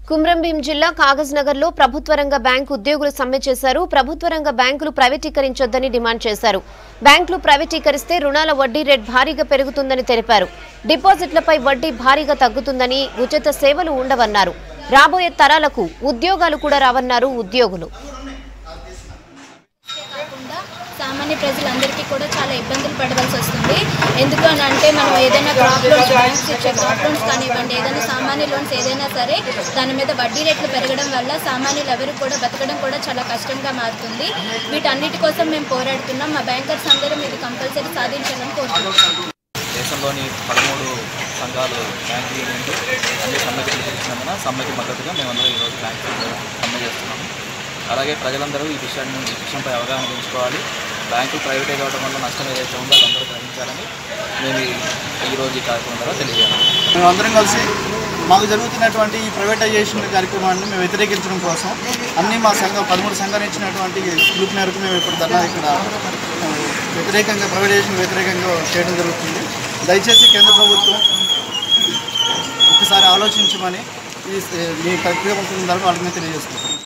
కుమ్రంభీం జిల్లా కాగజ్ నగర్ లో ప్రభుత్వ రంగ బ్యాంకు ఉద్యోగులు సమ్మె చేశారు ప్రభుత్వ రంగ బ్యాంకులు ప్రైవేటీకరించొద్దని డిమాండ్ చేశారు బ్యాంకులు ప్రైవేటీకరిస్తే రుణాల వడ్డీ రేట్ భారీగా పెరుగుతుందని తెలిపారు డిపాజిట్లపై వడ్డీ భారీగా తగ్గుతుందని ఉచిత సేవలు ఉండవన్నారు రాబోయే తరాలకు ఉద్యోగాలు కూడా రావన్నారు ఉద్యోగులు కాకుండా సామాన్య ప్రజలందరికీ కూడా చాలా ఇబ్బందులు పడవలసి వస్తుంది ఎందుకు అని అంటే మనం ఏదైనా క్రాప్ లోన్స్ బ్యాంక్స్ ఇచ్చే క్రాప్ లోన్స్ కానివ్వండి ఏదైనా సామాన్య లోన్స్ ఏదైనా సరే దాని మీద వడ్డీ రేట్లు పెరగడం వల్ల సామాన్యులు ఎవరు కూడా బతకడం కూడా చాలా కష్టంగా మారుతుంది వీటన్నిటి కోసం మేము పోరాడుతున్నాం మా బ్యాంకర్స్ అందరం ఇది కంపల్సరీ సాధించాలని కోరుకుంటున్నాం దేశంలోని పదమూడు సంఘాలు బ్యాంకు యూనియన్లు అన్ని సమ్మెకి పిలిపించినందున సమ్మెకి మద్దతుగా మేమందరం ఈరోజు బ్యాంకు సమ్మె చేస్తున్నాము అలాగే ప్రజలందరూ ఈ విషయాన్ని ఈ విషయంపై అవగాహన పెంచుకోవాలి బ్యాంకులు ప్రైవేటైజ్ అవ్వడం వల్ల నష్టం ఏదైతే ఉందో అదందరూ గ్రహించాలని మేము ఈ- ఈరోజు ఈ కార్యక్రమం ద్వారా తెలియజేయాలి మేమందరం కలిసి మాకు జరుగుతున్నటువంటి ఈ ప్రైవేటైజేషన్ కార్యక్రమాన్ని మేము వ్యతిరేకించడం కోసం అన్ని మా సంఘం పదమూడు సంఘాలు ఇచ్చినటువంటి గ్రూప్ మేరకు మేము ఇప్పుడు ధర్నా ఇక్కడ ఆ, వ్యతిరేకంగా ప్రైవేటైజేషన్ వ్యతిరేకంగా చేయడం జరుగుతుంది దయచేసి కేంద్ర ప్రభుత్వం ఒకసారి ఆలోచించమని ఈ మీ ప్రక్రియ ద్వారా వాళ్ళకి మేము తెలియజేస్తున్నాం